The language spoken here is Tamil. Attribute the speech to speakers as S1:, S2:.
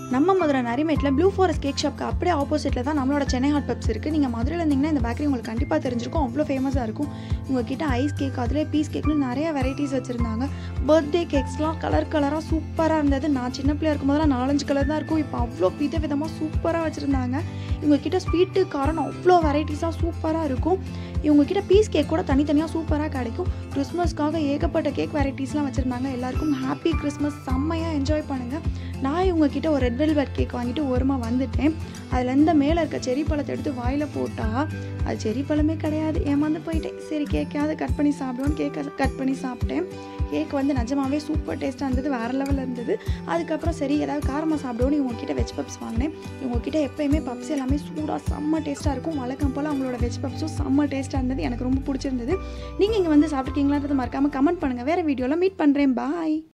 S1: நம்ம மதுரை நரிமேட்டில் ப்ளூ ஃபாரஸ்ட் கேக் ஷாப்க்கு அப்படியே ஆப்போசிட்டில் தான் நம்மளோட சென்னை ஹாட் பப்ஸ் இருக்குது நீங்கள் மதுரையில் இருந்தீங்கன்னா இந்த பேக்கரி உங்களுக்கு கண்டிப்பாக தெரிஞ்சிருக்கும் அவ்வளோ ஃபேமஸாக இருக்கும் உங்ககிட்ட ஐஸ் கேக் அதிலே பீஸ் கேக்னு நிறைய வெரைட்டிஸ் வச்சுருந்தாங்க பர்த்டே கேக்ஸ்லாம் கலர் கலராக சூப்பராக இருந்தது நான் சின்ன பிள்ளையா இருக்கும்போதெல்லாம் நாலஞ்சு கலர் தான் இருக்கும் இப்போ அவ்வளோ வித விதமாக சூப்பராக வச்சுருந்தாங்க இவங்ககிட்ட ஸ்வீட்டு காரம் அவ்வளோ வெரைட்டிஸாக சூப்பராக இருக்கும் இவங்ககிட்ட பீஸ் கேக் கூட தனித்தனியாக சூப்பராக கிடைக்கும் கிறிஸ்மஸ்க்காக ஏகப்பட்ட கேக் வெரைட்டிஸ்லாம் வச்சுருந்தாங்க எல்லாருக்கும் ஹாப்பி கிறிஸ்மஸ் செம்மையாக என்ஜாய் பண்ணுங்கள் நான் இவங்ககிட்ட ஒரு ரெட் வெல்வெட் கேக் வாங்கிட்டு ஓரமாக வந்துட்டேன் அதில் இந்த மேலே இருக்க செரி பழத்தை எடுத்து வாயில் போட்டால் அது செரி பழமே கிடையாது ஏமாந்து போயிட்டேன் சரி கேக்கையாவது கட் பண்ணி சாப்பிடுவோன்னு கேக்கை கட் பண்ணி சாப்பிட்டேன் கேக் வந்து நிஜமாவே சூப்பர் டேஸ்ட்டாக இருந்தது வேறு லெவலில் இருந்தது அதுக்கப்புறம் சரி ஏதாவது காரமாக சாப்பிடுவோன்னு இவங்ககிட்ட வெஜ் பப்ஸ் வாங்கினேன் இவங்ககிட்ட எப்போயுமே பப்ஸ் எல்லாமே சூடாக செம்ம டேஸ்ட்டாக இருக்கும் வழக்கம் போல் அவங்களோட வெஜ் பப்ஸும் செம்ம டேஸ்ட்டாக இருந்தது எனக்கு ரொம்ப பிடிச்சிருந்தது நீங்கள் இங்கே வந்து சாப்பிட்ருக்கீங்களான்றது மறக்காமல் கமெண்ட் பண்ணுங்கள் வேறு வீடியோவில் மீட் பண்ணுறேன் பாய்